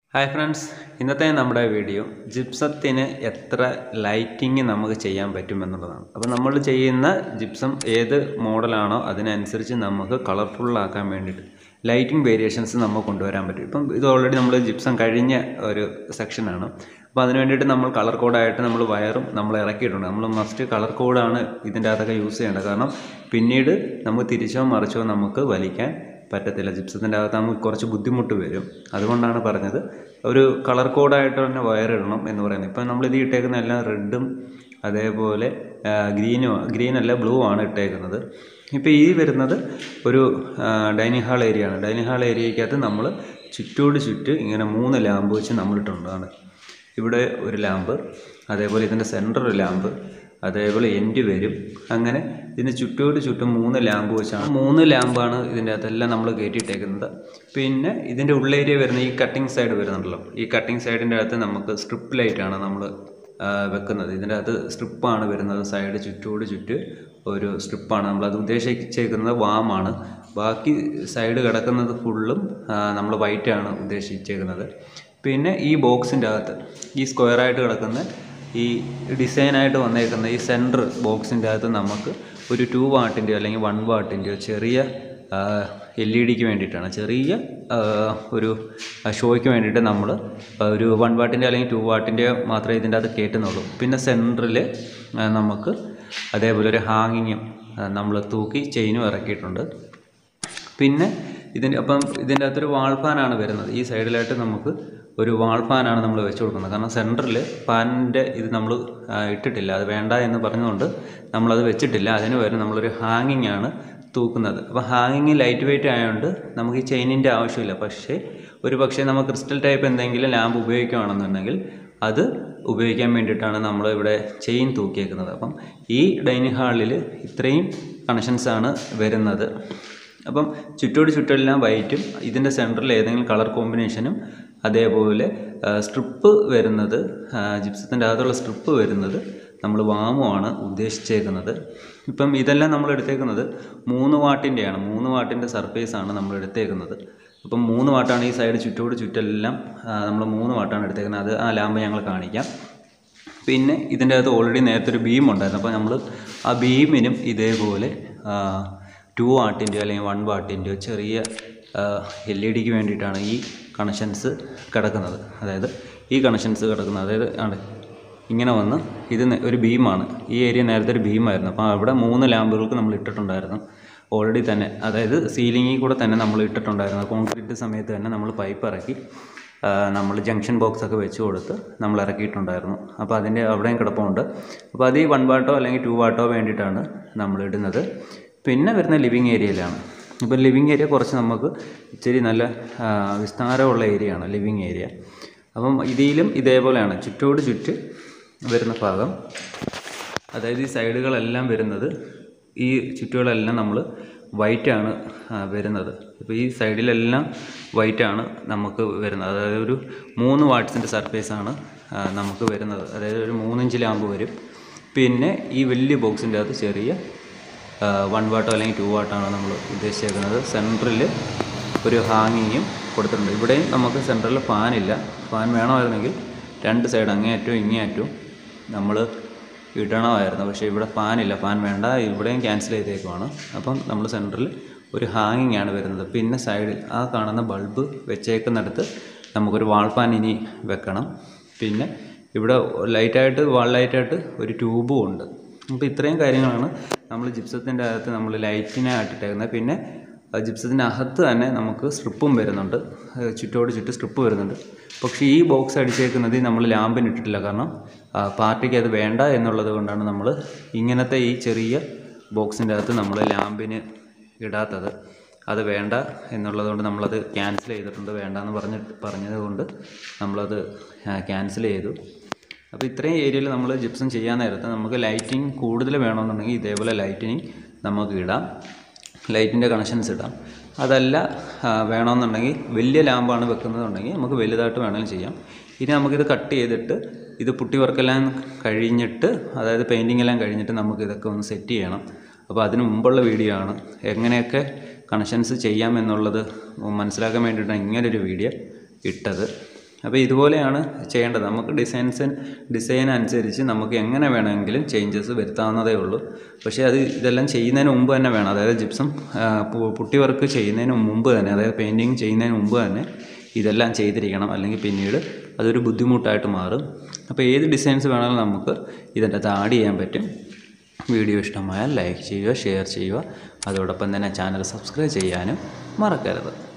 hi friends ഇന്നത്തെ നമ്മുടെ video ജിപ്സത്തിന് എത്ര ലൈറ്റിംഗ് നമുക്ക് ചെയ്യാൻ പറ്റുമെന്നുള്ളതാണ് അപ്പോൾ നമ്മൾ ചെയ്യുന്ന ജിപ്സം ഏത് മോഡലാണോ അതിനനുസരിച്ച് നമുക്ക് കളർഫുള്ളാക്കാൻ വേണ്ടിയിട്ട് ലൈറ്റിംഗ് വേരിയേഷൻസ് നമുക്ക് കൊണ്ടുവരാൻ പറ്റും ഇപ്പം ഇത് ഓൾറെഡി നമ്മൾ ജിപ്സം കഴിഞ്ഞ ഒരു സെക്ഷനാണ് അപ്പോൾ അതിന് വേണ്ടിയിട്ട് നമ്മൾ കളർ കോഡായിട്ട് നമ്മൾ വയറും നമ്മൾ ഇറക്കിയിട്ടുണ്ട് നമ്മൾ മസ്റ്റ് കളർ കോഡാണ് ഇതിൻ്റെ അകത്തൊക്കെ യൂസ് ചെയ്യേണ്ടത് കാരണം പിന്നീട് നമുക്ക് തിരിച്ചോ മറിച്ചോ നമുക്ക് വലിക്കാൻ പറ്റത്തില്ല ജിപ്സത്തിൻ്റെ അകത്ത് നമുക്ക് കുറച്ച് ബുദ്ധിമുട്ട് വരും അതുകൊണ്ടാണ് പറഞ്ഞത് ഒരു കളർ കോഡായിട്ട് തന്നെ വയർ ഇടണം എന്ന് പറയുന്നത് ഇപ്പം നമ്മളിത് ഇട്ടേക്കുന്ന എല്ലാം റെഡും അതേപോലെ ഗ്രീനും ഗ്രീൻ അല്ല ബ്ലൂ ആണ് ഇട്ടേക്കുന്നത് ഇപ്പോൾ ഈ വരുന്നത് ഒരു ഡൈനിങ് ഹാൾ ഏരിയ ആണ് ഡൈനിങ് ഹാൾ ഏരിയയ്ക്കകത്ത് നമ്മൾ ചുറ്റോട് ചുറ്റ് ഇങ്ങനെ മൂന്ന് ലാമ്പ് വെച്ച് നമ്മളിട്ടുള്ളതാണ് ഇവിടെ ഒരു ലാമ്പ് അതേപോലെ ഇതിൻ്റെ സെൻറ്റർ ഒരു ലാമ്പ് അതേപോലെ എൻഡ് വരും അങ്ങനെ ഇതിന് ചുറ്റോട് ചുറ്റും മൂന്ന് ലാമ്പ് വെച്ചാണ് മൂന്ന് ലാമ്പാണ് ഇതിൻ്റെ അകത്തെല്ലാം നമ്മൾ കയറ്റിയിട്ടേക്കുന്നത് പിന്നെ ഇതിൻ്റെ ഉള്ളേരിയ വരുന്ന ഈ കട്ടിങ് സൈഡ് വരുന്നുണ്ടല്ലോ ഈ കട്ടിങ് സൈഡിൻ്റെ അകത്ത് നമുക്ക് സ്ട്രിപ്പ് ലൈറ്റാണ് നമ്മൾ വെക്കുന്നത് ഇതിൻ്റെ അകത്ത് സ്ട്രിപ്പാണ് വരുന്നത് സൈഡ് ചുറ്റോട് ചുറ്റ് ഒരു സ്ട്രിപ്പാണ് നമ്മളത് ഉദ്ദേശിച്ചേക്കുന്നത് വാമാണ് ബാക്കി സൈഡ് കിടക്കുന്നത് ഫുള്ളും നമ്മൾ വൈറ്റാണ് ഉദ്ദേശിച്ചേക്കുന്നത് പിന്നെ ഈ ബോക്സിൻ്റെ അകത്ത് ഈ സ്ക്വയറായിട്ട് കിടക്കുന്ന ഈ ഡിസൈനായിട്ട് വന്നേക്കുന്ന ഈ സെൻറ്റർ ബോക്സിൻ്റെ അകത്ത് നമുക്ക് ഒരു ടു വാട്ടിൻ്റെയോ അല്ലെങ്കിൽ വൺ വാട്ടിൻ്റെയോ ചെറിയ എൽ ഇ ഡിക്ക് വേണ്ടിയിട്ടാണ് ചെറിയ ഒരു ഷോയ്ക്ക് വേണ്ടിയിട്ട് നമ്മൾ ഒരു വൺ വാട്ടിൻ്റെ അല്ലെങ്കിൽ ടു വാട്ടിൻ്റെയോ മാത്രമേ ഇതിൻ്റെ അകത്ത് കയറ്റുന്നുള്ളൂ പിന്നെ സെൻറ്ററിൽ നമുക്ക് അതേപോലെ ഒരു ഹാങ്ങിങ്ങും നമ്മൾ തൂക്കി ചെയിനും ഇറക്കിയിട്ടുണ്ട് പിന്നെ ഇതിൻ്റെ അപ്പം ഇതിൻ്റെ അകത്തൊരു വാൾ ഫാനാണ് വരുന്നത് ഈ സൈഡിലായിട്ട് നമുക്ക് ഒരു വാൾ ഫാനാണ് നമ്മൾ വെച്ച് കൊടുക്കുന്നത് കാരണം സെൻറ്ററിൽ ഫാനിൻ്റെ ഇത് നമ്മൾ ഇട്ടിട്ടില്ല അത് വേണ്ട എന്ന് പറഞ്ഞുകൊണ്ട് നമ്മളത് വെച്ചിട്ടില്ല അതിന് പകരം നമ്മളൊരു ഹാങ്ങിങ് ആണ് തൂക്കുന്നത് അപ്പോൾ ഹാങ്ങിങ് ലൈറ്റ് വെയിറ്റ് ആയതുകൊണ്ട് നമുക്ക് ഈ ചെയിനിൻ്റെ ആവശ്യമില്ല പക്ഷേ ഒരു പക്ഷേ നമുക്ക് ക്രിസ്റ്റൽ ടൈപ്പ് എന്തെങ്കിലും ലാമ്പ് ഉപയോഗിക്കുകയാണെന്നുണ്ടെങ്കിൽ അത് ഉപയോഗിക്കാൻ വേണ്ടിയിട്ടാണ് നമ്മൾ ഇവിടെ ചെയിൻ തൂക്കിയേക്കുന്നത് അപ്പം ഈ ഡൈനിങ് ഹാളിൽ ഇത്രയും കണക്ഷൻസാണ് വരുന്നത് അപ്പം ചുറ്റോട് ചുറ്റെല്ലാം വൈറ്റും ഇതിൻ്റെ സെൻറ്ററിൽ ഏതെങ്കിലും കളർ കോമ്പിനേഷനും അതേപോലെ സ്ട്രിപ്പ് വരുന്നത് ജിപ്സത്തിൻ്റെ അകത്തുള്ള സ്ട്രിപ്പ് വരുന്നത് നമ്മൾ വാമുമാണ് ഉദ്ദേശിച്ചേക്കുന്നത് ഇപ്പം ഇതെല്ലാം നമ്മൾ എടുത്തേക്കുന്നത് മൂന്ന് വാട്ടിൻ്റെയാണ് മൂന്ന് വാട്ടിൻ്റെ സർഫേസാണ് നമ്മൾ എടുത്തേക്കുന്നത് അപ്പം മൂന്ന് വാട്ടാണ് ഈ സൈഡ് ചുറ്റോട് ചുറ്റെല്ലാം നമ്മൾ മൂന്ന് വാട്ടാണ് എടുത്തേക്കുന്നത് അത് ആ ലാമ്പ് ഞങ്ങൾ കാണിക്കാം പിന്നെ ഇതിൻ്റെ അകത്ത് ഓൾറെഡി നേരത്തെ ഒരു ബീം ഉണ്ടായിരുന്നു അപ്പോൾ നമ്മൾ ആ ബീമിനും ഇതേപോലെ ടു വാട്ടിൻ്റെയോ അല്ലെങ്കിൽ വൺ വാട്ടിൻ്റെയോ ചെറിയ എൽ ഇ ഡിക്ക് വേണ്ടിയിട്ടാണ് ഈ കണക്ഷൻസ് കിടക്കുന്നത് അതായത് ഈ കണക്ഷൻസ് കിടക്കുന്നത് അതായത് ആണ് ഇങ്ങനെ വന്ന് ഇത് ഒരു ബീമാണ് ഈ ഏരിയ നേരത്തെ ഒരു ബീമായിരുന്നു അപ്പോൾ അവിടെ മൂന്ന് ലാമ്പുകൾക്ക് നമ്മൾ ഇട്ടിട്ടുണ്ടായിരുന്നു ഓൾറെഡി തന്നെ അതായത് സീലിങ്ങിൽ കൂടെ തന്നെ നമ്മൾ ഇട്ടിട്ടുണ്ടായിരുന്നു കോൺക്രീറ്റ് സമയത്ത് തന്നെ നമ്മൾ പൈപ്പ് ഇറക്കി നമ്മൾ ജംഗ്ഷൻ ബോക്സ് ഒക്കെ വെച്ച് കൊടുത്ത് നമ്മൾ ഇറക്കിയിട്ടുണ്ടായിരുന്നു അപ്പോൾ അതിൻ്റെ അവിടെയും കിടപ്പുണ്ട് അപ്പോൾ അത് ഈ വൺ വാട്ടോ അല്ലെങ്കിൽ ടു വാട്ടോ വേണ്ടിയിട്ടാണ് നമ്മൾ ഇടുന്നത് പിന്നെ വരുന്ന ലിവിങ് ഏരിയയിലാണ് ഇപ്പോൾ ലിവിങ് ഏരിയ കുറച്ച് നമുക്ക് ഇച്ചിരി നല്ല വിസ്താരമുള്ള ഏരിയയാണ് ലിവിങ് ഏരിയ അപ്പം ഇതിലും ഇതേപോലെയാണ് ചുറ്റോട് ചുറ്റ് വരുന്ന ഭാഗം അതായത് ഈ സൈഡുകളെല്ലാം വരുന്നത് ഈ ചുറ്റുകളെല്ലാം നമ്മൾ വൈറ്റാണ് വരുന്നത് ഇപ്പോൾ ഈ സൈഡിലെല്ലാം വൈറ്റാണ് നമുക്ക് വരുന്നത് അതായത് ഒരു മൂന്ന് വാട്ട്സിൻ്റെ സർഫേസാണ് നമുക്ക് വരുന്നത് അതായത് ഒരു മൂന്നിഞ്ച് ലാമ്പ് വരും പിന്നെ ഈ വലിയ ബോക്സിൻ്റെ അകത്ത് ചെറിയ വൺ വാട്ടോ അല്ലെങ്കിൽ ടു വാട്ടാണ് നമ്മൾ ഉദ്ദേശിച്ചേക്കുന്നത് സെൻറ്ററിൽ ഒരു ഹാങ്ങിങ്ങും കൊടുത്തിട്ടുണ്ട് ഇവിടെയും നമുക്ക് സെൻറ്ററിൽ ഫാനില്ല ഫാൻ വേണമായിരുന്നെങ്കിൽ രണ്ട് സൈഡ് അങ്ങേയറ്റവും ഇങ്ങേയറ്റവും നമ്മൾ ഇടണമായിരുന്നു പക്ഷേ ഇവിടെ ഫാനില്ല ഫാൻ വേണ്ട ഇവിടെയും ക്യാൻസൽ ചെയ്തേക്കുവാണ് അപ്പം നമ്മൾ സെൻറ്ററിൽ ഒരു ഹാങ്ങിങ് ആണ് വരുന്നത് പിന്നെ സൈഡിൽ ആ കാണുന്ന ബൾബ് വെച്ചേക്കുന്നിടത്ത് നമുക്കൊരു വാൾ ഫാൻ ഇനി വെക്കണം പിന്നെ ഇവിടെ ലൈറ്റായിട്ട് വാൾ ലൈറ്റായിട്ട് ഒരു ട്യൂബും ഉണ്ട് അപ്പോൾ ഇത്രയും കാര്യങ്ങളാണ് നമ്മൾ ജിപ്സത്തിൻ്റെ അകത്ത് നമ്മൾ ലൈറ്റിനെ ആട്ടിട്ടേക്കുന്നത് പിന്നെ ജിപ്സത്തിൻ്റെ അകത്ത് തന്നെ നമുക്ക് സ്ട്രിപ്പും വരുന്നുണ്ട് ചുറ്റോട് ചുറ്റ് സ്ട്രിപ്പ് വരുന്നുണ്ട് പക്ഷേ ഈ ബോക്സ് അടിച്ചേക്കുന്നത് നമ്മൾ ലാമ്പിന് ഇട്ടിട്ടില്ല കാരണം പാർട്ടിക്ക് അത് വേണ്ട എന്നുള്ളത് കൊണ്ടാണ് നമ്മൾ ഇങ്ങനത്തെ ഈ ചെറിയ ബോക്സിൻ്റെ അകത്ത് നമ്മൾ ലാമ്പിന് ഇടാത്തത് അത് വേണ്ട എന്നുള്ളത് കൊണ്ട് നമ്മളത് ക്യാൻസൽ ചെയ്തിട്ടുണ്ട് വേണ്ടെന്ന് പറഞ്ഞ് പറഞ്ഞത് കൊണ്ട് നമ്മളത് ക്യാൻസൽ ചെയ്തു അപ്പോൾ ഇത്രയും ഏരിയയിൽ നമ്മൾ ജിപ്സം ചെയ്യാൻ നേരത്ത് നമുക്ക് ലൈറ്റിംഗ് കൂടുതൽ വേണമെന്നുണ്ടെങ്കിൽ ഇതേപോലെ ലൈറ്റിനിങ് നമുക്ക് ഇടാം ലൈറ്റിൻ്റെ കണക്ഷൻസ് ഇടാം അതല്ല വേണമെന്നുണ്ടെങ്കിൽ വലിയ ലാമ്പാണ് വെക്കുന്നതുണ്ടെങ്കിൽ നമുക്ക് വലുതായിട്ട് വേണമെങ്കിലും ചെയ്യാം ഇനി നമുക്കിത് കട്ട് ചെയ്തിട്ട് ഇത് പുട്ടി വർക്കെല്ലാം കഴിഞ്ഞിട്ട് അതായത് പെയിൻറ്റിംഗ് എല്ലാം കഴിഞ്ഞിട്ട് നമുക്ക് ഇതൊക്കെ ഒന്ന് സെറ്റ് ചെയ്യണം അപ്പോൾ അതിന് മുമ്പുള്ള വീഡിയോ ആണ് എങ്ങനെയൊക്കെ കണക്ഷൻസ് ചെയ്യാം എന്നുള്ളത് മനസ്സിലാക്കാൻ വേണ്ടിയിട്ടാണ് ഇങ്ങനൊരു വീഡിയോ ഇട്ടത് അപ്പോൾ ഇതുപോലെയാണ് ചെയ്യേണ്ടത് നമുക്ക് ഡിസൈൻസ് ഡിസൈൻ അനുസരിച്ച് നമുക്ക് എങ്ങനെ വേണമെങ്കിലും ചേഞ്ചസ് വരുത്താവുന്നതേ ഉള്ളൂ പക്ഷേ അത് ഇതെല്ലാം ചെയ്യുന്നതിന് മുമ്പ് തന്നെ വേണം അതായത് ജിപ്സം പുട്ടി വർക്ക് ചെയ്യുന്നതിന് മുമ്പ് തന്നെ അതായത് പെയിൻറ്റിങ് ചെയ്യുന്നതിന് മുമ്പ് തന്നെ ഇതെല്ലാം ചെയ്തിരിക്കണം അല്ലെങ്കിൽ പിന്നീട് അതൊരു ബുദ്ധിമുട്ടായിട്ട് മാറും അപ്പോൾ ഏത് ഡിസൈൻസ് വേണമെങ്കിലും നമുക്ക് ഇതിൻ്റെ അകത്ത് ആഡ് ചെയ്യാൻ പറ്റും വീഡിയോ ഇഷ്ടമായാൽ ലൈക്ക് ചെയ്യുക ഷെയർ ചെയ്യുക അതോടൊപ്പം തന്നെ ചാനൽ സബ്സ്ക്രൈബ് ചെയ്യാനും മറക്കരുത്